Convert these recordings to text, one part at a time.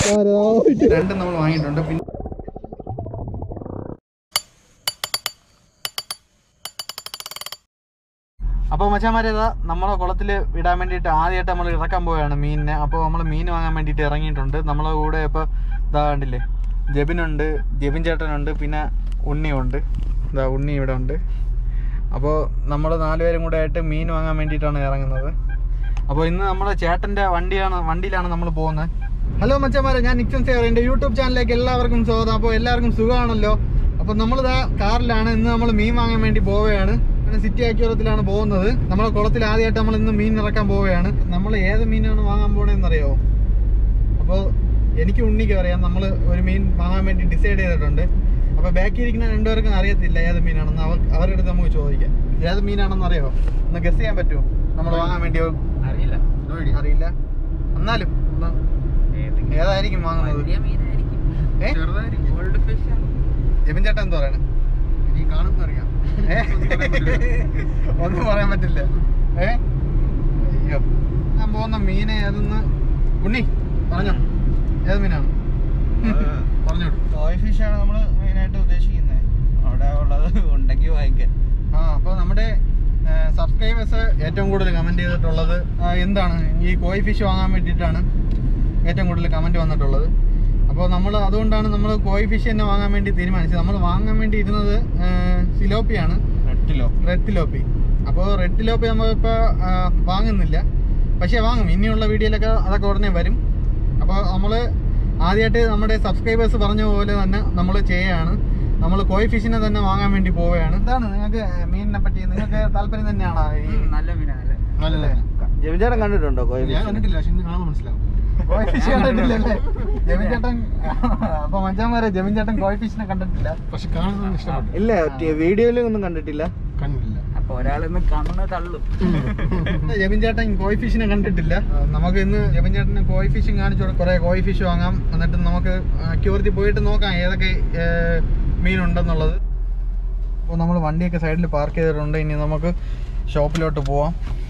രണ്ടും നമ്മൾ വാങ്ങിയിട്ടുണ്ട് പിന്നെ അപ്പോൾ മച്ചാമാരെ ഇതാ നമ്മളെ കുളത്തിൽ ഇടാൻ വേണ്ടിയിട്ട് ആദ്യമായിട്ട് നമ്മൾ ഇറക്കാൻ പോവുകയാണ് മീനിനെ അപ്പോൾ നമ്മൾ മീൻ വാങ്ങാൻ വേണ്ടിയിട്ട് ഇറങ്ങിയിട്ടുണ്ട് നമ്മളെ കൂടെ ഇപ്പോൾ ഇതാ കണ്ടില്ലേ ജബിനുണ്ട് ജബിൻ ചേട്ടനുണ്ട് പിന്നെ ഉണ്ണിയുണ്ട് ഇതാ ഉണ്ണി ഇവിടെ ഉണ്ട് അപ്പോൾ നമ്മൾ നാലുപേരും കൂടെ ആയിട്ട് മീൻ വാങ്ങാൻ വേണ്ടിയിട്ടാണ് ഇറങ്ങുന്നത് അപ്പോൾ ഇന്ന് നമ്മുടെ ചേട്ടൻ്റെ വണ്ടിയാണ് വണ്ടിയിലാണ് നമ്മൾ പോകുന്നത് ഹലോ മച്ചന്മാരെ ഞാൻ നിക്സൺ സേവർ എൻ്റെ യൂട്യൂബ് ചാനലിലേക്ക് എല്ലാവർക്കും സ്വാഗതം അപ്പോൾ എല്ലാവർക്കും സുഖമാണല്ലോ അപ്പോൾ നമ്മളിതാ കാറിലാണ് ഇന്ന് നമ്മൾ മീൻ വാങ്ങാൻ വേണ്ടി പോവുകയാണ് അങ്ങനെ സിറ്റി അക്യൂറത്തിലാണ് പോകുന്നത് നമ്മളെ കുളത്തിൽ ആദ്യമായിട്ട് നമ്മൾ ഇന്ന് മീൻ ഇറക്കാൻ പോവുകയാണ് നമ്മൾ ഏത് മീനാണ് വാങ്ങാൻ പോകണമെന്ന് അറിയാമോ അപ്പോൾ എനിക്ക് ഉണ്ണിക്ക് അറിയാം നമ്മൾ ഒരു മീൻ വാങ്ങാൻ വേണ്ടി ഡിസൈഡ് ചെയ്തിട്ടുണ്ട് അപ്പോൾ ബാക്കി ഇരിക്കുന്ന രണ്ടുപേർക്കും അറിയത്തില്ല ഏത് മീനാണെന്ന് അവർ അവരുടെ അടുത്ത് നമുക്ക് ചോദിക്കാം ഏത് മീനാണെന്ന് അറിയാമോ ഒന്ന് ഗസ് ചെയ്യാൻ പറ്റുമോ നമ്മൾ വാങ്ങാൻ വേണ്ടി അറിയില്ല അറിയില്ല എന്നാലും ഒന്ന് ഏതായിരിക്കും വാങ്ങുന്നത് വലിയ മീനായിരിക്കും ഏ ഗോൾഡ് ഫിഷ് ജെബിൻ ചേട്ടൻ എന്താ പറയണേ എനിക്ക് കാണുമ്പോൾ അറിയാം ഏ? ഒന്നും പറയാൻ പറ്റില്ല ഏ അയ്യോ ഞാൻ പോകുന്ന മീനെ ഏതെന്ന് ഉണ്ണി പറഞ്ഞോ ഏത് മീനാണ് പറഞ്ഞോളൂ ടോയ് ഫിഷ് ആണ് നമ്മൾ മെയിനായിട്ട് ഉദ്ദേശിക്കുന്നത് അവിടെ ഉള്ളത് ഉണ്ടെങ്കിൽ വാങ്ങിക്കാൻ ആ അപ്പോൾ നമ്മുടെ സബ്സ്ക്രൈബേഴ്സ് ഏറ്റവും കൂടുതൽ കമൻറ്റ് ചെയ്തിട്ടുള്ളത് ആ, എന്താണ് ഈ കോയി ഫിഷ് വാങ്ങാൻ വേണ്ടിയിട്ടാണ് ഏറ്റവും കൂടുതൽ കമൻറ്റ് വന്നിട്ടുള്ളത് അപ്പോൾ നമ്മൾ അതുകൊണ്ടാണ് നമ്മൾ കോയി ഫിഷ് തന്നെ വാങ്ങാൻ വേണ്ടി തീരുമാനിച്ചത് നമ്മൾ വാങ്ങാൻ വേണ്ടി ഇരുന്നത് ആ, സിലോപ്പിയാണ് റെട്ടിലോ റെഡ് തിലോപ്പി അപ്പോൾ റെഡ് തിലോപ്പി നമ്മളിപ്പോൾ വാങ്ങുന്നില്ല പക്ഷേ വാങ്ങും ഇനിയുള്ള വീഡിയോയിലൊക്കെ അതൊക്കെ ഉടനെ വരും അപ്പോൾ നമ്മൾ ആദ്യമായിട്ട് നമ്മുടെ സബ്സ്ക്രൈബേഴ്സ് പറഞ്ഞ പോലെ തന്നെ നമ്മൾ ചെയ്യുകയാണ് നമ്മൾ കോയി ഫിഷിനെ തന്നെ വാങ്ങാൻ വേണ്ടി പോവുകയാണ് എന്താണ് നിങ്ങൾക്ക് മീനിനെ പറ്റി നിങ്ങൾക്ക് താല്പര്യം തന്നെയാണോ ഈ നല്ല മീനല്ലേ അല്ലേ? ജമിചേട്ടൻ കണ്ടിട്ടുണ്ടോ ഞാൻ കണ്ടിട്ടില്ല പക്ഷെ ഇന്ന് കാണുമ്പോൾ മനസ്സിലാവും കോയി ഫിഷ് കണ്ടിട്ടില്ലല്ലേ ജമിൻ ചേട്ടൻ അപ്പൊ മച്ചാന്മാരെ ജമിൻ ചേട്ടൻ കോയി ഫിഷിനെ കണ്ടിട്ടില്ല പക്ഷെ കാണുന്നത് ഇഷ്ടപ്പെട്ടു ഇല്ല വീഡിയോയിൽ ഒന്നും കണ്ടിട്ടില്ല കണ്ടിട്ടില്ല അപ്പൊ ഒരാളിന്ന് കണ്ണ് തള്ളും ജമിൻ ചേട്ടൻ കോയി ഫിഷിനെ കണ്ടിട്ടില്ല നമുക്ക് ഇന്ന് ജമിൻ ചേട്ടന് കോയി ഫിഷും കാണിച്ചു കുറെ കോയി ഫിഷ് വാങ്ങാം എന്നിട്ട് നമുക്ക് അക്യൂർത്തി പോയിട്ട് നോക്കാം ഏതൊക്കെ ഏർ, മീനുണ്ടെന്നുള്ളത് അപ്പോൾ നമ്മൾ വണ്ടിയൊക്കെ സൈഡിൽ പാർക്ക് ചെയ്തിട്ടുണ്ട് ഇനി നമുക്ക് ഷോപ്പിലോട്ട് പോവാം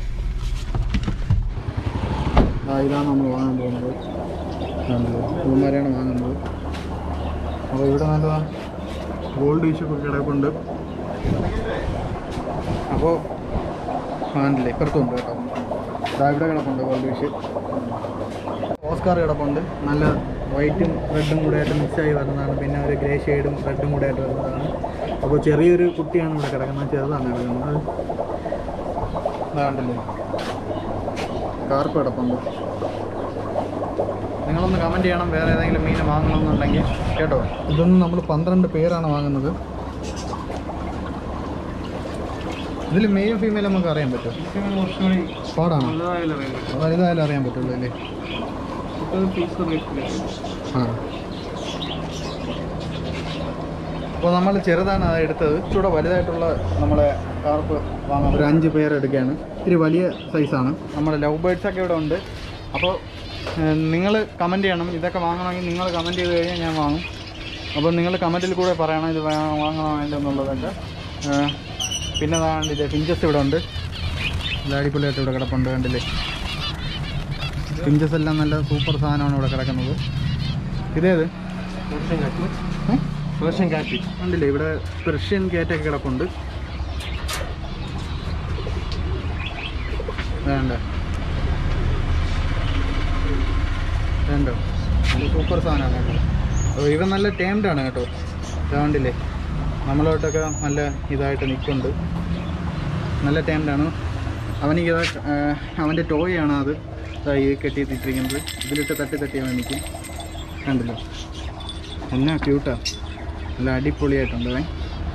ആ, ഇതാണ് നമ്മൾ വാങ്ങാൻ പോകുന്നത് പൂമാരെയാണ് വാങ്ങുന്നത് അപ്പോൾ ഇവിടെ നല്ലതാണ് ഗോൾഡ് ഫിഷൊക്കെ കിടപ്പുണ്ട് അപ്പോൾ ആണല്ലേ ഇപ്പുറത്തുണ്ട് കേട്ടോ ദാ ഇവിടെ കിടപ്പുണ്ട് ഗോൾഡ് ഫിഷ് ഓസ്കാർ കിടപ്പുണ്ട് നല്ല വൈറ്റും റെഡും കൂടെ ആയിട്ട് മിക്സ് ആയി വരുന്നതാണ് പിന്നെ ഒരു ഗ്രേ ഷെയ്ഡും റെഡും കൂടെ ആയിട്ട് വരുന്നതാണ് അപ്പോൾ ചെറിയൊരു കുട്ടിയാണ് ഇവിടെ കിടക്കുന്നത് ചെറുതാണ് കിടക്കുന്നത് അതാണ്ടല്ലേ കാർപ്പ് കിടപ്പുണ്ട് നിങ്ങളൊന്ന് കമൻറ്റ് ചെയ്യണം വേറെ ഏതെങ്കിലും മീൻ വാങ്ങണമെന്നുണ്ടെങ്കിൽ കേട്ടോ ഇതൊന്നും നമ്മൾ പന്ത്രണ്ട് പേരാണ് വാങ്ങുന്നത് ഇതിൽ മെയിലും ഫീമെയിലും നമുക്ക് അറിയാൻ പറ്റും കുറച്ചുകൂടി പാടാണോ നല്ലതായാലും അറിയാം വലുതായാലും അറിയാൻ പറ്റുള്ളൂ അല്ലേ ഇപ്പോൾ പീസ് ആ അപ്പോൾ നമ്മൾ ചെറുതാണ് അത് എടുത്തത് ഇച്ചിരി വലുതായിട്ടുള്ള നമ്മളെ കാർപ്പ് വാങ്ങാം ഒരു അഞ്ച് പേർ എടുക്കുകയാണ് ഇത്തിരി വലിയ സൈസാണ് നമ്മുടെ ലവ് ബേർഡ്സ് ഒക്കെ ഇവിടെ ഉണ്ട് അപ്പോൾ നിങ്ങൾ കമൻറ്റ് ചെയ്യണം ഇതൊക്കെ വാങ്ങണമെങ്കിൽ നിങ്ങൾ കമൻറ്റ് ചെയ്ത് കഴിഞ്ഞാൽ ഞാൻ വാങ്ങും അപ്പോൾ നിങ്ങൾ കമൻറ്റിൽ കൂടെ പറയണം ഇത് വാ- വാങ്ങണോ വേണ്ടോ എന്നുള്ളതൊക്കെ ഏഹ്, പിന്നെ കണ്ടില്ലേ പിഞ്ചസ് ഇവിടെ ഉണ്ട് നല്ല അടിപൊളിയായിട്ട് ഇവിടെ കിടപ്പുണ്ട് കണ്ടില്ലേ പിഞ്ചസ് എല്ലാം നല്ല സൂപ്പർ സാധനമാണ് ഇവിടെ കിടക്കുന്നത് ഇതേത് പേർഷ്യൻ കാറ്റ് ഏ? പേർഷ്യൻ കാറ്റ് കണ്ടില്ലേ ഇവിടെ പെർഷ്യൻ കേറ്റൊക്കെ കിടപ്പുണ്ട് വേണ്ട വേണ്ടോ നല്ല സൂപ്പർ സാധനമാണ് കേട്ടോ അപ്പോൾ ഇവ നല്ല ടേംഡ് ആണ് കേട്ടോ ഇതാണ്ടില്ലേ നമ്മളോട്ടൊക്കെ നല്ല ഇതായിട്ട് നിൽക്കുന്നുണ്ട് നല്ല ടേംഡ് ആണ് അവനിക്ക് അവൻ്റെ ടോയാണ് അത് ദാ ഈ കെട്ടിയിട്ടിരിക്കുന്നത് ഇതിലിട്ട് തട്ടി തട്ടി അവൻ നിൽക്കും കണ്ടില്ലോ എന്നാ ക്യൂട്ടാ നല്ല അടിപൊളിയായിട്ടുണ്ട് അവൻ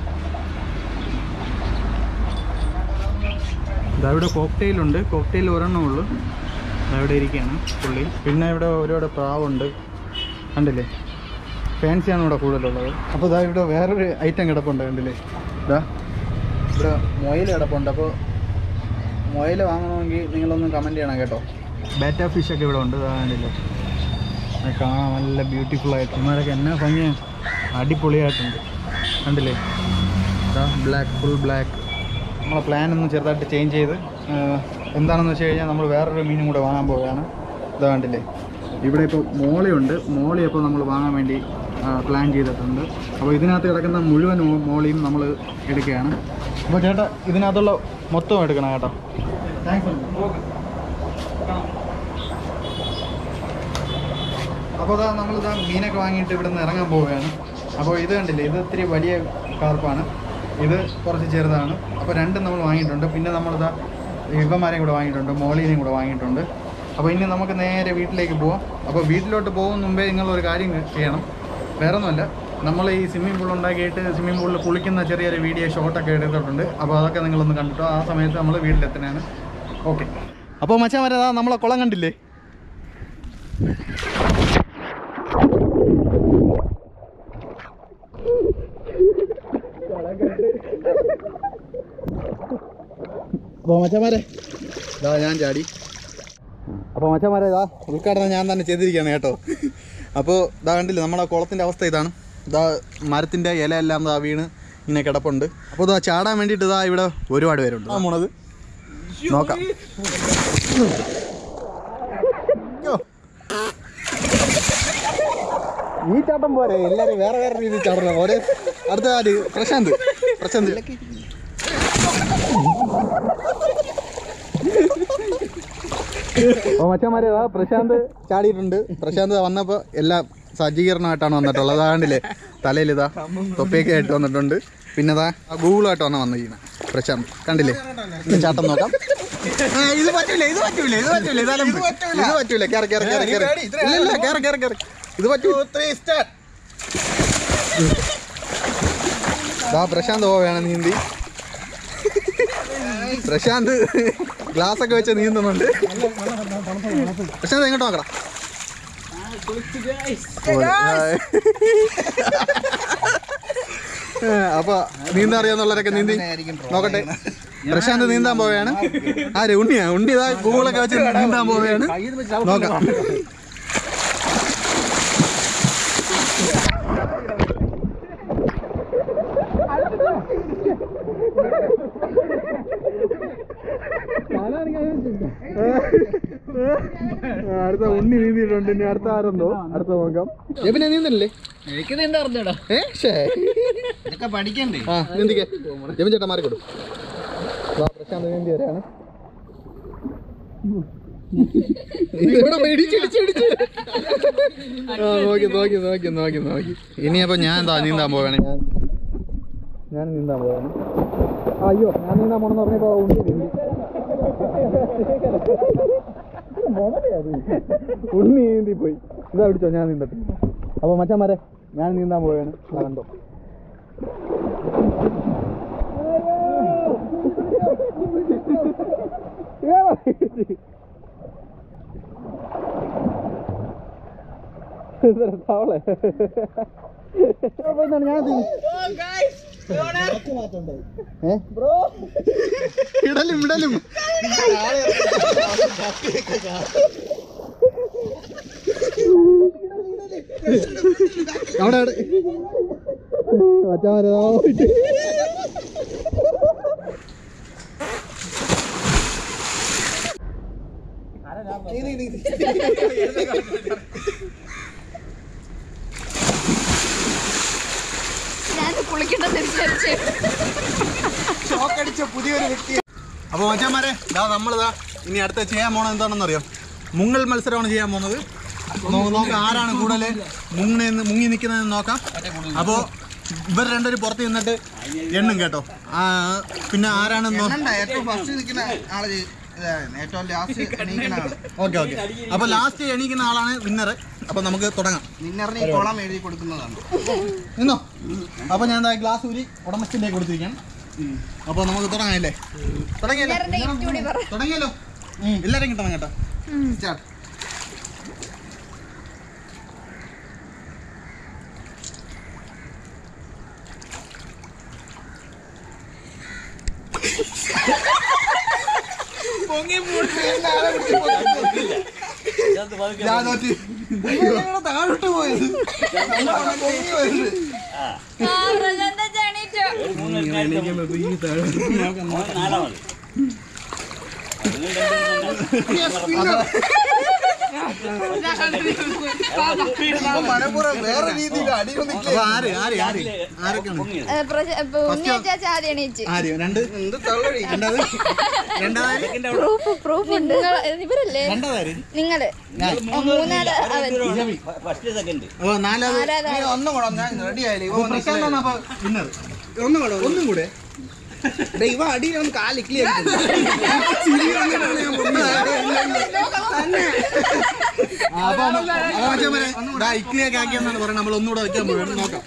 ഇതവിടെ കോക്ടെയിലുണ്ട് കോക്ടെയിൽ ഒരെണ്ണം ഉള്ളു അവിടെ ഇരിക്കുകയാണ് പുള്ളി പിന്നെ ഇവിടെ ഒരുപാട് പ്രാവുണ്ട് കണ്ടില്ലേ ഫാൻസിയാണ് ഇവിടെ കൂടുതലുള്ളത് അപ്പോൾ ഇതാ ഇവിടെ വേറൊരു ഐറ്റം കിടപ്പുണ്ട് കണ്ടില്ലേ ഇതാ ഇവിടെ മൊയിൽ കിടപ്പുണ്ട് അപ്പോൾ മൊയിൽ വാങ്ങണമെങ്കിൽ നിങ്ങളൊന്ന് കമൻറ്റ് ചെയ്യണം കേട്ടോ ബാറ്റ ഫിഷൊക്കെ ഇവിടെ ഉണ്ട് ഇതാ കണ്ടില്ലേ അത് കാണാൻ നല്ല ബ്യൂട്ടിഫുൾ ആയിട്ട് ഇമാരൊക്കെ എന്നാ ഭംഗിയാണ് അടിപൊളിയായിട്ടുണ്ട് കണ്ടില്ലേ ഇതാ ബ്ലാക്ക് ഫുൾ ബ്ലാക്ക് നമ്മളെ പ്ലാൻ ഒന്ന് ചെറുതായിട്ട് ചേഞ്ച് ചെയ്ത് ആ, എന്താണെന്ന് വെച്ച് കഴിഞ്ഞാൽ നമ്മൾ വേറൊരു മീനും കൂടെ വാങ്ങാൻ പോവുകയാണ് ഇതാ കണ്ടില്ലേ ഇവിടെ ഇപ്പോൾ മോളിയുണ്ട് മോളി ഇപ്പോൾ നമ്മൾ വാങ്ങാൻ വേണ്ടി പ്ലാൻ ചെയ്തിട്ടുണ്ട് അപ്പോൾ ഇതിനകത്ത് കിടക്കുന്ന മുഴുവൻ മോ- മോളിയും നമ്മൾ എടുക്കുകയാണ് അപ്പോൾ ചേട്ടാ ഇതിനകത്തുള്ള മൊത്തം എടുക്കണം കേട്ടോ താങ്ക്സ് അപ്പോൾ ഇതാ നമ്മളിതാ മീനൊക്കെ വാങ്ങിയിട്ട് ഇവിടെ നിന്ന് ഇറങ്ങാൻ പോവുകയാണ് അപ്പോൾ ഇത് കണ്ടില്ലേ ഇത് ഇത്തിരി വലിയ കാർപ്പാണ് ഇത് കുറച്ച് ചെറുതാണ് അപ്പോൾ രണ്ടും നമ്മൾ വാങ്ങിയിട്ടുണ്ട് പിന്നെ നമ്മളിതാ ഇവന്മാരെയും കൂടെ വാങ്ങിയിട്ടുണ്ട് മോളീനെയും കൂടെ വാങ്ങിയിട്ടുണ്ട് അപ്പോൾ ഇനി നമുക്ക് നേരെ വീട്ടിലേക്ക് പോവാം അപ്പോൾ വീട്ടിലോട്ട് പോകുന്ന മുമ്പേ നിങ്ങളൊരു കാര്യം ചെയ്യണം വേറെ ഒന്നുമല്ല നമ്മൾ ഈ സ്വിമ്മിംഗ് പൂൾ ഉണ്ടാക്കിയിട്ട് സ്വിമ്മിംഗ് പൂളിൽ കുളിക്കുന്ന ചെറിയൊരു വീഡിയോ ഷോട്ടൊക്കെ എടുത്തിട്ടുണ്ട് അപ്പോൾ അതൊക്കെ നിങ്ങളൊന്ന് കണ്ടിട്ടോ ആ സമയത്ത് നമ്മൾ വീട്ടിലെത്തണയാണ് ഓക്കെ അപ്പോൾ മച്ചാൻ വരാതാ നമ്മളെ കുളം കണ്ടില്ലേ അപ്പോൾ മച്ചന്മാരെ ഇതാ ഞാൻ ചാടി അപ്പോൾ മച്ചന്മാരെ ഇതാ ഉദ്ഘാടനം ഞാൻ തന്നെ ചെയ്തിരിക്കുകയാണ് കേട്ടോ അപ്പോൾ ഇതാ കണ്ടില്ലേ നമ്മുടെ കുളത്തിൻ്റെ അവസ്ഥ ഇതാണ് ഇതാ മരത്തിൻ്റെ ഇലയെല്ലാം ഇതാ വീണ് ഇങ്ങനെ കിടപ്പുണ്ട് അപ്പോൾ ഇതാ ചാടാൻ വേണ്ടിയിട്ട് ഇതാ ഇവിടെ ഒരുപാട് പേരുണ്ട് ആ പോണത് നോക്കാം അയ്യോ. ഈ ചാട്ടം പോരെ എല്ലാവരും വേറെ വേറെ രീതിയിൽ ചാടണം പോരെ അടുത്ത ആര് പ്രശാന്ത് പ്രശാന്ത് ഓ മച്ചന്മാരെ അതാ പ്രശാന്ത് ചാടിയിട്ടുണ്ട് പ്രശാന്ത് വന്നപ്പോൾ എല്ലാം സജ്ജീകരണമായിട്ടാണ് വന്നിട്ടുള്ളത് അതാണ്ടില്ലേ തലയിൽ ഇതാ തൊപ്പിയൊക്കെ ആയിട്ട് വന്നിട്ടുണ്ട് പിന്നെ ഇതാ ഗൂഗിളായിട്ട് വന്ന വന്നിരിക്കുന്നത് പ്രശാന്ത് കണ്ടില്ലേ ഇനി ചാട്ടം നോക്കാം ആ, ഇത് പറ്റൂല ഇത് പറ്റൂല ഇത് പറ്റൂല ഇത് അലമ്പ്. ഇത് പറ്റൂല കേറി കേറി കേറി കേറി ഇല്ല ഇല്ല കേറി കേറി കേറി ഇത് പറ്റൂ ദാ പ്രശാന്ത് പോവുകയാണ് നീന്തി പ്രശാന്ത് ഗ്ലാസ് ഒക്കെ വെച്ച് നീന്തുന്നുണ്ട് പ്രശാന്ത് എങ്ങോട്ട് നോക്കടാ ഏ, അപ്പൊ നീന്താൻ അറിയാന്നുള്ളവരൊക്കെ നീന്തി നോക്കട്ടെ പ്രശാന്ത് നീന്താൻ പോവുകയാണ് ആര് ഉണ്ണിയാ ഉണ്ണി ഇതാ ഗൂഗിളൊക്കെ വെച്ച് നീന്താൻ പോവുകയാണ് നോക്കാം അടുത്ത ഉണ്ണി നീന്തിയിട്ടുണ്ട് ഇനി അടുത്ത ആരെന്തോ അടുത്ത നോക്കാം എബിനെ നീന്തല്ലേ എനിക്ക് നീന്താ അറിഞ്ഞോടാ ഏ ശേ ഇതൊക്കെ പഠിക്കണ്ടേ ആ നീന്തിക്കേ ജമൻ ചേട്ടാ മാറിക്കൊടു വാ, പ്രശാന്ത് നീന്തി വരെയാണ് ഇവിടെ ഇടിച്ച് ഇടിച്ച് ഇടിച്ച്. ആ, നോക്കി നോക്കി നോക്കി നോക്കി നോക്കി ഇനിയപ്പോ ഞാൻ എന്താ നീന്താൻ പോവാണ് ഞാൻ ഞാൻ നീന്താൻ പോവാണ് ആ, അയ്യോ ഞാൻ നീന്താൻ പോണെന്ന് പറഞ്ഞപ്പോ ഉണ്ണി നീന്തി ഉണ്ണി നീന്തി പോയി ഇതാ പിടിച്ചോ ഞാൻ നീന്തട്ടെ അപ്പൊ മച്ചന്മാരെ ഞാൻ നീന്താൻ പോവുകയാണ് ദാ കണ്ടോ തവളെ അപ്പൊ എന്താണ് ഞാൻ ഏ ഇടലും ഇടലും അവിടെ അവിടെ മച്ചാമാരെ ദാ പോയിട്ട്. ഞാൻ കുളിക്കണ്ടെന്ന് വിചാരിച്ചു ഷോക്കടിച്ച പുതിയൊരു വ്യക്തി അപ്പോൾ മച്ചാന്മാരെ ഇതാ നമ്മളിതാ ഇനി അടുത്ത ചെയ്യാൻ പോണത് എന്താണെന്ന് അറിയോ മുങ്ങൽ മത്സരമാണ് ചെയ്യാൻ പോകുന്നത് നോ- നോക്കാം ആരാണ് കൂടുതൽ മുങ്ങി മുങ്ങി നിൽക്കുന്നതെന്ന് നോക്കാം അപ്പോൾ ഇവർ രണ്ടുപേരും പുറത്ത് നിന്നിട്ട് എണ്ണും കേട്ടോ ആ, പിന്നെ ആരാണ് എണ്ണണ്ട, ഏറ്റവും ഫസ്റ്റ് നിൽക്കുന്ന ആള് ജയി- ഇതാണ്. ഏറ്റവും ലാസ്റ്റ് എണീക്കുന്ന ആള് ഓക്കെ ഓക്കെ അപ്പോൾ ലാസ്റ്റ് എണീക്കുന്ന ആളാണ് വിന്നർ അപ്പോൾ നമുക്ക് തുടങ്ങാം വിന്നറിന് ഈ കുളം എഴുതി കൊടുക്കുന്നതാണ് നിന്നോ അപ്പോൾ ഞാൻ എന്താ ഗ്ലാസ് ഊരി ഉടമസ്ഥൻ്റെ കൊടുത്തിരിക്കാം അപ്പോൾ നമുക്ക് തുടങ്ങാമല്ലേ തുടങ്ങിയല്ലോ വിന്നറിന്റെ gift കൂടി പറ. തുടങ്ങിയല്ലോ എല്ലാവരും കിട്ടണം കേട്ടോ സ്റ്റാർട്ട് ഞാൻ തോറ്റ് താഴോട്ട് പോയത് ആ, പ്രശാന്ത ചാണീറ്റോ. മനപ്പുറം വേറെ രീതിയിൽ അടിയൊന്നും അപ്പൊ ആര് ആര് ആര് ആരൊക്കെയാണ് ഉണ്ണിയച്ചാച്ച ആദ്യം എണീച്ച് ആര് രണ്ട് എന്ത് തള്ളടി രണ്ടാമത് രണ്ടാമത് പ്രൂഫ് പ്രൂഫ് ഉണ്ട് ഇവരല്ലേ രണ്ടാമത് നിങ്ങള് മൂന്നാല് അവൻ ഓ നാലാമത് ആരാധന ഒന്നും കൂടെ ഞാൻ റെഡി ആയില്ലേ ഇവ വന്ന് പ്രശാന്താണ് അപ്പൊ വിന്നർ ഒന്നും കൂടെ ഒന്നും കൂടെ ദേ, ഇവ അടിയിൽ ഒന്ന് കാലി ക്ലിയർ ആ, അപ്പൊ അപ്പൊ മച്ചാന്മാരെ, ദാ ഇക്ലിയൊക്കെ ആക്കിയെന്നാണ് പറയുന്നത് നമ്മൾ ഒന്നുകൂടെ വെക്കാൻ പോവുകയാണ് നോക്കാം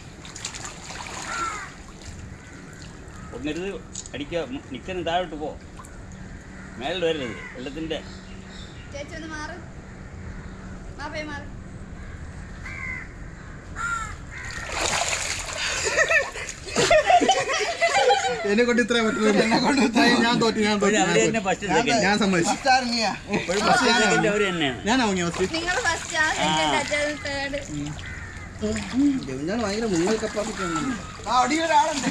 ഒന്നിരുന്ന് അടിക്കുക നിൽക്കുന്ന താഴോട്ട് പോ മേളിൽ വരരുത് വെള്ളത്തിൻ്റെ ചേച്ചി ഒന്ന് മാറ് മാപ്പേ മാറ് എന്നെ കൊണ്ട് ഇത്രയും പറ്റുന്നത് എന്നെ കൊണ്ട് ഇത്രയും ഞാൻ തോറ്റു ഞാൻ തോറ്റു ഞാൻ അവർ തന്നെ തോറ്റു. ഫസ്റ്റ് സെക്കൻഡ് ഞാൻ സമ്മതിച്ചു ഫസ്റ്റ് സെക്കൻഡ് അവർ തന്നെയാണ് ഞാൻ അവങ്ങി ഫസ്റ്റ് നിങ്ങൾ ഫസ്റ്റ് ആ സെക്കൻഡ് അച്ഛൻ തേർഡ് ഞാൻ ഭയങ്കര മുങ്ങൽ കപ്പാസിറ്റി ആ അടിയൊരാളുണ്ട്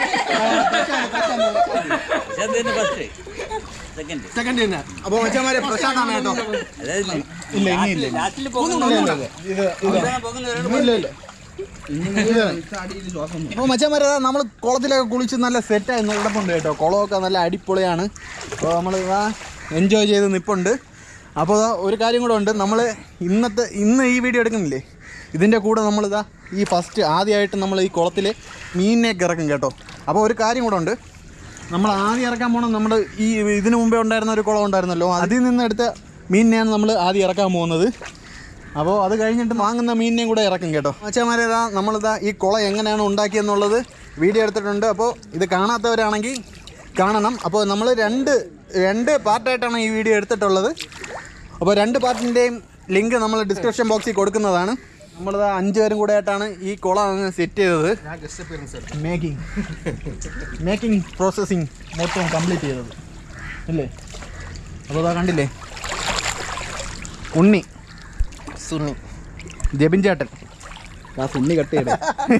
പ്രശാന്ത് തന്നെ ഫസ്റ്റ് സെക്കൻഡ് സെക്കൻഡ് തന്നെ അപ്പൊ മച്ചന്മാരെ പ്രശാന്താണ് കേട്ടോ അതായത് ഇല്ല ഇനി ഇല്ല ലാസ്റ്റിൽ ഇല്ല, ഇല്ല, ഇല്ല. ഇത് ഇത് പോകുന്നവരോട് ഇല്ല ഇല്ല അടിയിൽ ശ്വാസം വന്നു. അപ്പോൾ മച്ചന്മാരെ നമ്മൾ കുളത്തിലൊക്കെ കുളിച്ച് നല്ല സെറ്റായി കിടപ്പുണ്ട് കേട്ടോ കുളമൊക്കെ നല്ല അടിപൊളിയാണ് അപ്പോൾ നമ്മൾ ഇതാ എൻജോയ് ചെയ്ത് നിൽപ്പുണ്ട് അപ്പോൾ ദാ ഒരു കാര്യം കൂടെ ഉണ്ട് നമ്മൾ ഇന്നത്തെ ഇന്ന് ഈ വീഡിയോ എടുക്കുന്നില്ലേ ഇതിൻ്റെ കൂടെ നമ്മളിതാ ഈ ഫസ്റ്റ് ആദ്യമായിട്ട് നമ്മൾ ഈ കുളത്തിൽ മീനിനെയൊക്കെ ഇറക്കും കേട്ടോ അപ്പോൾ ഒരു കാര്യം കൂടെ ഉണ്ട് നമ്മൾ ആദ്യം ഇറക്കാൻ പോകണം നമ്മൾ ഈ ഇതിനു മുമ്പേ ഉണ്ടായിരുന്ന ഒരു കുളം ഉണ്ടായിരുന്നല്ലോ അതിൽ നിന്ന് എടുത്ത മീനിനെയാണ് നമ്മൾ ആദ്യം ഇറക്കാൻ പോകുന്നത് അപ്പോൾ അത് കഴിഞ്ഞിട്ട് വാങ്ങുന്ന മീനിനെയും കൂടെ ഇറക്കും കേട്ടോ അച്ഛന്മാരെ ഇതാ നമ്മളിതാ ഈ കുളം എങ്ങനെയാണ് ഉണ്ടാക്കിയെന്നുള്ളത് വീഡിയോ എടുത്തിട്ടുണ്ട് അപ്പോൾ ഇത് കാണാത്തവരാണെങ്കിൽ കാണണം അപ്പോൾ നമ്മൾ രണ്ട് രണ്ട് പാർട്ടായിട്ടാണ് ഈ വീഡിയോ എടുത്തിട്ടുള്ളത് അപ്പോൾ രണ്ട് പാർട്ടിൻ്റെയും ലിങ്ക് നമ്മൾ ഡിസ്ക്രിപ്ഷൻ ബോക്സിൽ കൊടുക്കുന്നതാണ് നമ്മളിതാ അഞ്ച് പേരും കൂടെ ആയിട്ടാണ് ഈ കുളം അങ്ങ് സെറ്റ് ചെയ്തത് മേക്കിംഗ് മേക്കിംഗ് പ്രോസസ്സിങ് മൊത്തം കംപ്ലീറ്റ് ചെയ്തത് അല്ലേ അപ്പോൾ അതാ കണ്ടില്ലേ ഉണ്ണി സുണ്ണി ജബിൻ ചേട്ടൻ ആ സുണ്ണി കട്ട് ചെയ്തേ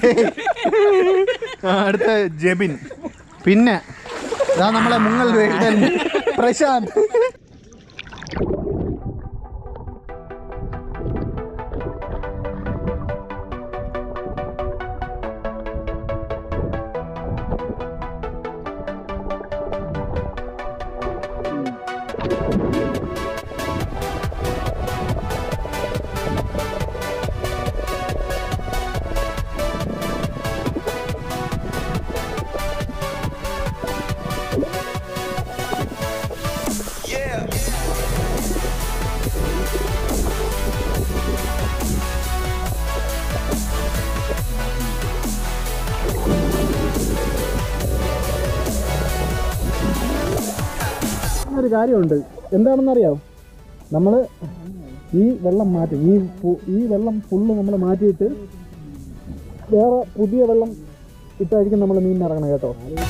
ആ, അടുത്ത ജബിൻ പിന്നെ ഇതാ നമ്മളെ മുങ്ങൽ വേട്ടൻ പ്രശാന്ത് ഒരു കാര്യമുണ്ട് എന്താണെന്നറിയാം നമ്മൾ ഈ വെള്ളം മാറ്റും ഈ പു- ഈ വെള്ളം ഫുള്ള് നമ്മൾ മാറ്റിയിട്ട് വേറെ പുതിയ വെള്ളം ഇട്ടായിരിക്കും നമ്മൾ മീൻ ഇറങ്ങണം കേട്ടോ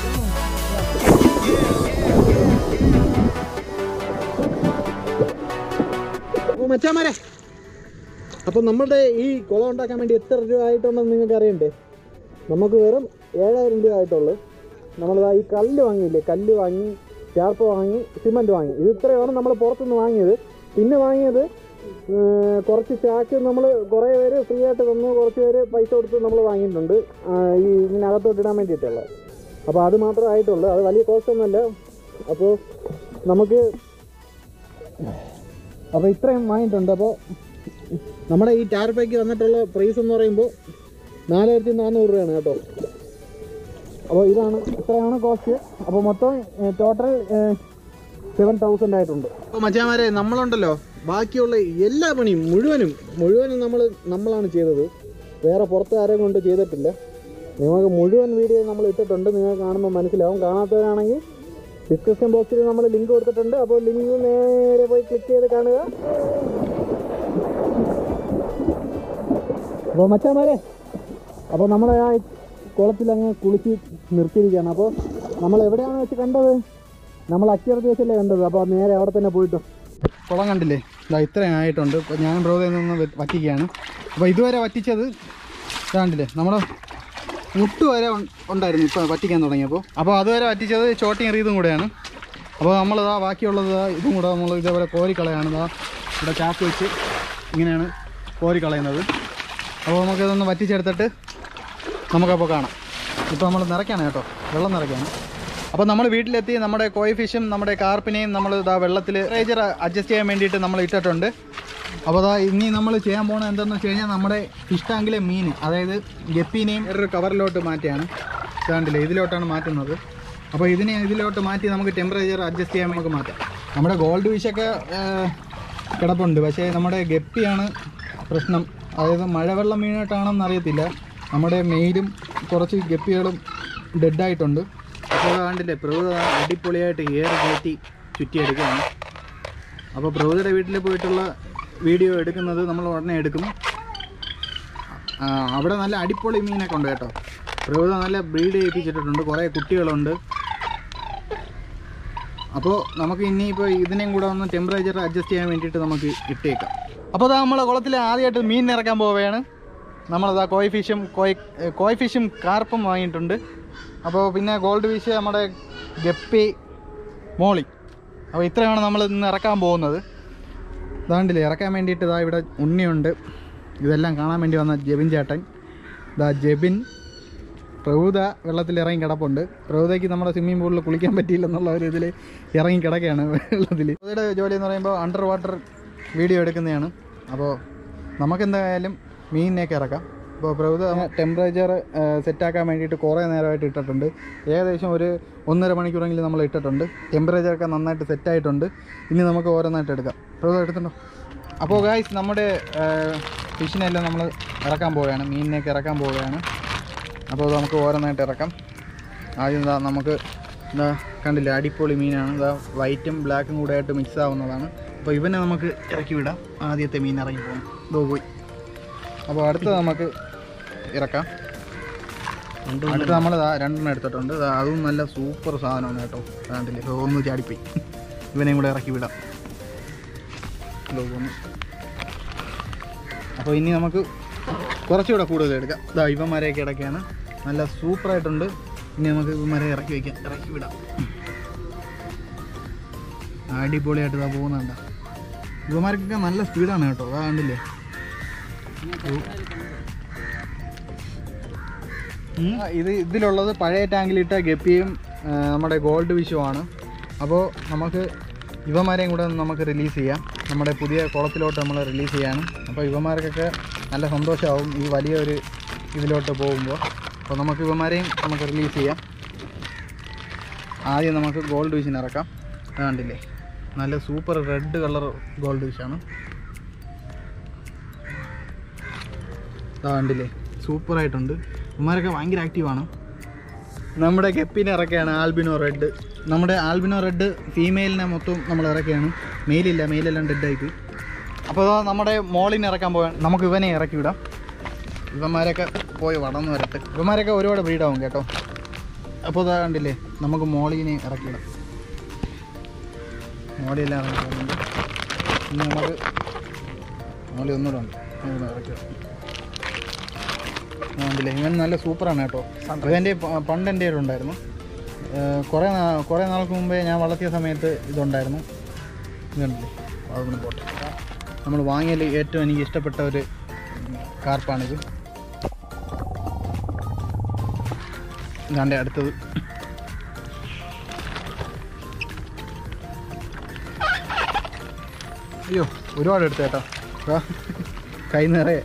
അപ്പോൾ മച്ചാമാരെ അപ്പോൾ നമ്മുടെ ഈ കുളം ഉണ്ടാക്കാൻ വേണ്ടി എത്ര രൂപ ആയിട്ടുണ്ടെന്ന് നിങ്ങൾക്ക് അറിയണ്ടേ നമുക്ക് വെറും ഏഴായിരം രൂപ ആയിട്ടുള്ളൂ നമ്മളിതാ ഈ കല്ല് വാങ്ങിയില്ലേ കല്ല് വാങ്ങി ചേർപ്പ് വാങ്ങി സിമൻറ്റ് വാങ്ങി ഇത് ഇത്രയാണ് നമ്മൾ പുറത്തുനിന്ന് വാങ്ങിയത് പിന്നെ വാങ്ങിയത് ഏർ, കുറച്ച് ചാക്ക് നമ്മൾ കുറേ പേര് ഫ്രീ ആയിട്ട് തന്നു കുറച്ച് പേര് പൈസ കൊടുത്ത് നമ്മൾ വാങ്ങിയിട്ടുണ്ട് ആ, ഈ ഇതിനകത്തോട്ട് ഇടാൻ വേണ്ടിയിട്ടുള്ള അപ്പോൾ അത് മാത്രമേ ആയിട്ടുള്ളൂ അത് വലിയ കോസ്റ്റ് ഒന്നുമല്ല അപ്പോൾ നമുക്ക് അപ്പോൾ ഇത്രയും വാങ്ങിയിട്ടുണ്ട് അപ്പോൾ നമ്മുടെ ഈ ടാർപ്പയ്ക്ക് വന്നിട്ടുള്ള പ്രൈസ് എന്ന് പറയുമ്പോൾ നാലായിരത്തി നാനൂറ് രൂപയാണ് കേട്ടോ അപ്പോൾ ഇതാണ് ഇത്രയാണ് കോസ്റ്റ് അപ്പോൾ മൊത്തം ടോട്ടൽ സെവൻ തൗസൻഡ് ആയിട്ടുണ്ട് അപ്പോൾ മച്ചാമാരെ നമ്മളുണ്ടല്ലോ ബാക്കിയുള്ള എല്ലാ പണിയും മുഴുവനും മുഴുവനും നമ്മൾ നമ്മളാണ് ചെയ്തത് വേറെ പുറത്ത് ആരെയും കൊണ്ട് ചെയ്തിട്ടില്ല നിങ്ങൾക്ക് മുഴുവൻ വീഡിയോ നമ്മൾ ഇട്ടിട്ടുണ്ട് നിങ്ങൾ കാണുമ്പോൾ മനസ്സിലാവും കാണാത്തവരാണെങ്കിൽ ഡിസ്ക്രിപ്ഷൻ ബോക്സിൽ നമ്മൾ ലിങ്ക് കൊടുത്തിട്ടുണ്ട് അപ്പോൾ ലിങ്ക് നേരെ പോയി ക്ലിക്ക് ചെയ്ത് കാണുക അപ്പോൾ മച്ചാമാരെ അപ്പോൾ നമ്മുടെ ആ കുളത്തിൽ അങ്ങ് കുളിച്ച് നിർത്തിയിരിക്കുകയാണ് അപ്പോൾ നമ്മൾ എവിടെയാണ് വെച്ച് കണ്ടത് നമ്മൾ അച്ചടത്ത് വെച്ചല്ലേ കണ്ടത് അപ്പോൾ നേരെ അവിടെ തന്നെ പോയിട്ട് കുളം കണ്ടില്ലേ ഇതാ ഇത്രയും ആയിട്ടുണ്ട് ഇപ്പോൾ ഞാൻ ബ്രോതയിൽ നിന്ന് വെ- വറ്റിക്കുകയാണ് അപ്പോൾ ഇതുവരെ വറ്റിച്ചത് ഇതാ കണ്ടില്ലേ നമ്മുടെ മുട്ട് വരെ ഉൺ- ഉണ്ടായിരുന്നു ഇപ്പോൾ വറ്റിക്കാൻ തുടങ്ങിയപ്പോൾ അപ്പോൾ അതുവരെ വറ്റിച്ചത് ചോട്ടിയും റീതും കൂടെയാണ് അപ്പോൾ നമ്മളിതാ ബാക്കിയുള്ളത് ദാ ഇതും കൂടെ നമ്മൾ ഇതേപോലെ കോരിക്കളയാണ് ഇതാ ഇവിടെ ചാക്ക് വെച്ച് ഇങ്ങനെയാണ് കോരി കളയുന്നത് അപ്പോൾ നമുക്കിതൊന്ന് വറ്റിച്ചെടുത്തിട്ട് നമുക്കപ്പോൾ കാണാം ഇപ്പോൾ നമ്മൾ നിറയ്ക്കാണ് കേട്ടോ വെള്ളം നിറയ്ക്കാണ് അപ്പോൾ നമ്മൾ വീട്ടിലെത്തി നമ്മുടെ കോയി ഫിഷും നമ്മുടെ കാർപ്പിനെയും നമ്മൾ ഇതാ വെള്ളത്തിൽ ടെമ്പറേച്ചർ അഡ്ജസ്റ്റ് ചെയ്യാൻ വേണ്ടിയിട്ട് നമ്മൾ ഇട്ടിട്ടുണ്ട് അപ്പോൾ അതാ ഇനി നമ്മൾ ചെയ്യാൻ പോകുന്നത് എന്താണെന്ന് വെച്ച് കഴിഞ്ഞാൽ നമ്മുടെ ഫിഷ് ടാങ്കിലെ മീൻ അതായത് ഗപ്പീനെയും വേറൊരു കവറിലോട്ട് മാറ്റിയാണ് ഇതാണ്ടില്ലേ ഇതിലോട്ടാണ് മാറ്റുന്നത് അപ്പോൾ ഇതിനെ ഇതിലോട്ട് മാറ്റി നമുക്ക് ടെമ്പറേച്ചർ അഡ്ജസ്റ്റ് ചെയ്യാൻ നമുക്ക് മാറ്റാം നമ്മുടെ ഗോൾഡ് ഫിഷൊക്കെ കിടപ്പുണ്ട് പക്ഷേ നമ്മുടെ ഗപ്പിയാണ് പ്രശ്നം അതായത് മഴവെള്ളം വീണിട്ടാണെന്ന് അറിയത്തില്ല നമ്മുടെ മെയിലും കുറച്ച് ഗപ്പികളും ഡെഡായിട്ടുണ്ട് അപ്പോൾ കണ്ടില്ലേ പ്രഭുത അടിപൊളിയായിട്ട് എയർ കയറ്റി ചുറ്റിയെടുക്കുകയാണ് അപ്പോൾ പ്രഭുതയുടെ വീട്ടിൽ പോയിട്ടുള്ള വീഡിയോ എടുക്കുന്നത് നമ്മൾ ഉടനെ എടുക്കും ആ, അവിടെ നല്ല അടിപൊളി മീനൊക്കെ ഉണ്ട് കേട്ടോ പ്രഭുത നല്ല ബ്രീഡ് ചെയ്യിപ്പിച്ചിട്ടുണ്ട് കുറേ കുട്ടികളുണ്ട് അപ്പോൾ നമുക്ക് ഇനിയിപ്പോൾ ഇതിനെയും കൂടെ ഒന്ന് ടെമ്പറേച്ചർ അഡ്ജസ്റ്റ് ചെയ്യാൻ വേണ്ടിയിട്ട് നമുക്ക് ഇട്ടേക്കാം അപ്പോൾ അതാ നമ്മളെ കുളത്തിൽ ആദ്യമായിട്ട് മീൻ ഇറക്കാൻ പോവുകയാണ് നമ്മളിതാ കോയ് ഫിഷും കോയ് ഏ, കോയ് ഫിഷും കാർപ്പും വാങ്ങിയിട്ടുണ്ട് അപ്പോൾ പിന്നെ ഗോൾഡ് ഫിഷ് നമ്മുടെ ഗപ്പി മോളി അപ്പോൾ ഇത്രയാണ് നമ്മൾ ഇന്ന് ഇറക്കാൻ പോകുന്നത് ഇതാണ്ടില്ലേ ഇറക്കാൻ വേണ്ടിയിട്ട് ഇതാ ഇവിടെ ഉണ്ണിയുണ്ട് ഇതെല്ലാം കാണാൻ വേണ്ടി വന്ന ജെബിൻ ചേട്ടൻ ഇതാ ജെബിൻ പ്രഭുത വെള്ളത്തിൽ ഇറങ്ങി കിടപ്പുണ്ട് പ്രഭുതയ്ക്ക് നമ്മുടെ സ്വിമ്മിംഗ് പൂളിൽ കുളിക്കാൻ പറ്റിയില്ലെന്നുള്ള ഒരു ഇതിൽ ഇറങ്ങി കിടക്കുകയാണ് വെള്ളത്തിൽ പ്രഭുതയുടെ ജോലി എന്ന് പറയുമ്പോൾ അണ്ടർ വാട്ടർ വീഡിയോ എടുക്കുന്നതാണ് അപ്പോൾ നമുക്കെന്തായാലും മീനിനെയൊക്കെ ഇറക്കാം അപ്പോൾ പ്രഭുത ടെമ്പറേച്ചർ സെറ്റാക്കാൻ വേണ്ടിയിട്ട് കുറേ നേരമായിട്ട് ഇട്ടിട്ടുണ്ട് ഏകദേശം ഒരു ഒന്നര മണിക്കൂറെങ്കിലും നമ്മൾ ഇട്ടിട്ടുണ്ട് ടെമ്പറേച്ചറൊക്കെ നന്നായിട്ട് സെറ്റായിട്ടുണ്ട് ഇനി നമുക്ക് ഓരോന്നായിട്ട് എടുക്കാം പ്രഭുത എടുത്തുണ്ടോ അപ്പോൾ ഗായ്സ് നമ്മുടെ ഫിഷിനെല്ലാം നമ്മൾ ഇറക്കാൻ പോവുകയാണ് മീനിനെയൊക്കെ ഇറക്കാൻ പോവുകയാണ് അപ്പോൾ ഇത് നമുക്ക് ഓരോന്നായിട്ട് ഇറക്കാം ആദ്യം ഇതാ നമുക്ക് ഇതാ കണ്ടില്ലേ അടിപൊളി മീനാണ് ഇതാ വൈറ്റും ബ്ലാക്കും കൂടെ ആയിട്ട് മിക്സ് ആവുന്നതാണ് അപ്പോൾ ഇവനെ നമുക്ക് ഇറക്കി വിടാം ആദ്യത്തെ മീൻ ഇറങ്ങി പോകും ഇതോ പോയി അപ്പോൾ അടുത്ത നമുക്ക് ഇറക്കാം അടുത്ത് നമ്മൾ ഇതാ രണ്ടെണ്ണം എടുത്തിട്ടുണ്ട് ദാ അതും നല്ല സൂപ്പർ സാധനമാണ് കേട്ടോ കണ്ടില്ലേ ഇപ്പോൾ ഒന്ന് ചാടിപ്പോയി ഇവനെയും കൂടെ ഇറക്കി വിടാം ഇതോ ഒന്ന് അപ്പോൾ ഇനി നമുക്ക് കുറച്ചുകൂടെ കൂടുതൽ എടുക്കാം ഇതാ ഇവന്മാരെയൊക്കെ ഇടയ്ക്കാണ് നല്ല സൂപ്പറായിട്ടുണ്ട് ഇനി നമുക്ക് ഇവന്മാരെ ഇറക്കി വയ്ക്കാം ഇറക്കി വിടാം അടിപൊളിയായിട്ട് ഇതാ പോകുന്നുണ്ട് ഇവന്മാർക്കൊക്കെ നല്ല സ്പീഡാണ് കേട്ടോ അതാ കണ്ടില്ലേ ഉം. ഇത് ഇതിലുള്ളത് പഴയ ടാങ്കിലിട്ട ഗപ്പിയും ആ, നമ്മുടെ ഗോൾഡ് വിഷുമാണ് അപ്പോൾ നമുക്ക് ഇവന്മാരെയും കൂടെ ഒന്ന് നമുക്ക് റിലീസ് ചെയ്യാം നമ്മുടെ പുതിയ കുളത്തിലോട്ട് നമ്മൾ റിലീസ് ചെയ്യാണ് അപ്പോൾ ഇവന്മാർക്കൊക്കെ നല്ല സന്തോഷമാവും ഈ വലിയൊരു ഇതിലോട്ട് പോകുമ്പോൾ അപ്പോൾ നമുക്ക് ഇവന്മാരെയും നമുക്ക് റിലീസ് ചെയ്യാം ആദ്യം നമുക്ക് ഗോൾഡ് വിഷിന് ഇറക്കാം അത് കണ്ടില്ലേ നല്ല സൂപ്പർ റെഡ് കളർ ഗോൾഡ് വിഷാണ് ഇതാ കണ്ടില്ലേ സൂപ്പറായിട്ടുണ്ട് ഇവന്മാരൊക്കെ ഭയങ്കര ആക്റ്റീവാണ് നമ്മുടെ ഗപ്പിനെ ഇറക്കുകയാണ് ആൽബിനോ റെഡ് നമ്മുടെ ആൽബിനോ റെഡ് ഫീമെയിലിനെ മൊത്തം നമ്മൾ ഇറക്കുകയാണ് മെയിലില്ല മെയിലെല്ലാം ഡെഡായിപ്പോയി അപ്പോൾ ഇതാ നമ്മുടെ മോളിനെ ഇറക്കാൻ പോകാൻ നമുക്ക് ഇവനെ ഇറക്കി വിടാം ഇവന്മാരൊക്കെ പോയി വളർന്നു വരട്ടെ ഇവന്മാരൊക്കെ ഒരുപാട് ബ്രീഡാവും കേട്ടോ അപ്പോൾ ഇതാ കണ്ടില്ലേ നമുക്ക് മോളിനെ ഇറക്കി വിടാം മോളിയെല്ലാം ഇറക്കി പോകുന്നുണ്ട് ഇനി നമുക്ക് മോളി ഒന്നുകൂടെ ഉണ്ട് ഒന്നുകൂടെ ഇറക്കി വിടാം കണ്ടില്ലേ ഇവൻ നല്ല സൂപ്പറാണ് കേട്ടോ ഇവൻ്റെ പണ്ട് എൻ്റെ ഉണ്ടായിരുന്നു കുറേ നാ- കുറേ നാൾക്ക് മുമ്പേ ഞാൻ വളർത്തിയ സമയത്ത് ഇതുണ്ടായിരുന്നു ഇത് കണ്ടില്ലേ അതൊന്ന് പോട്ടെ നമ്മൾ വാങ്ങിയതിൽ ഏറ്റവും എനിക്ക് ഇഷ്ടപ്പെട്ട ഒരു കാർപ്പാണിത് ഇതാണ്ട് അടുത്തത് അയ്യോ ഒരുപാട് എടുത്തു കേട്ടോ ദാ, കൈ നിറയെ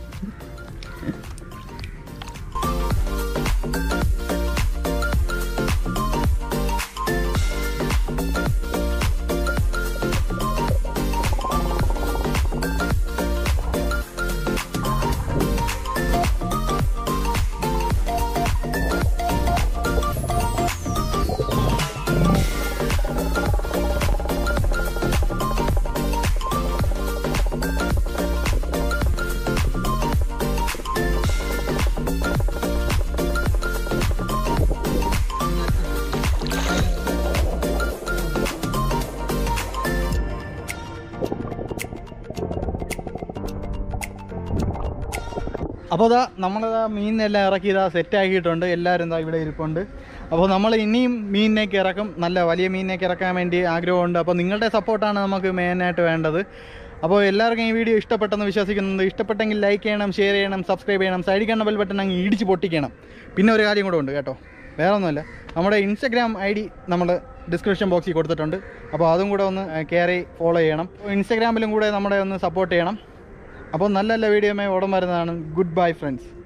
അപ്പോൾ ഇതാ നമ്മളിതാ മീനിനെല്ലാം ഇറക്കി ഇതാ സെറ്റ് ആക്കിയിട്ടുണ്ട് എല്ലാവരും ഇതാ ഇവിടെ ഇരിപ്പുണ്ട് അപ്പോൾ നമ്മൾ ഇനിയും മീനിനേക്ക് ഇറക്കും നല്ല വലിയ മീനിനേക്ക് ഇറക്കാൻ വേണ്ടി ആഗ്രഹമുണ്ട് അപ്പോൾ നിങ്ങളുടെ സപ്പോർട്ടാണ് നമുക്ക് മെയിനായിട്ട് വേണ്ടത് അപ്പോൾ എല്ലാവർക്കും ഈ വീഡിയോ ഇഷ്ടപ്പെട്ടെന്ന് വിശ്വസിക്കുന്നുണ്ട് ഇഷ്ടപ്പെട്ടെങ്കിൽ ലൈക്ക് ചെയ്യണം ഷെയർ ചെയ്യണം സബ്സ്ക്രൈബ് ചെയ്യണം സൈഡിൽ കാണുന്ന ബെൽ ബട്ടൺ അങ്ങ് ഇടിച്ച് പൊട്ടിക്കണം പിന്നെ ഒരു കാര്യം കൂടെ ഉണ്ട് കേട്ടോ വേറെ ഒന്നുമല്ല നമ്മുടെ ഇൻസ്റ്റഗ്രാം ഐ ഡി നമ്മൾ ഡിസ്ക്രിപ്ഷൻ ബോക്സിൽ കൊടുത്തിട്ടുണ്ട് അപ്പോൾ അതും കൂടെ ഒന്ന് കയറി ഫോളോ ചെയ്യണം ഇൻസ്റ്റഗ്രാമിലും കൂടെ നമ്മളെ ഒന്ന് സപ്പോർട്ട് ചെയ്യണം അപ്പോൾ നല്ല നല്ല വീഡിയോയുമായി ഉടൻ വരുന്നതാണ് ഗുഡ് ബൈ ഫ്രണ്ട്സ്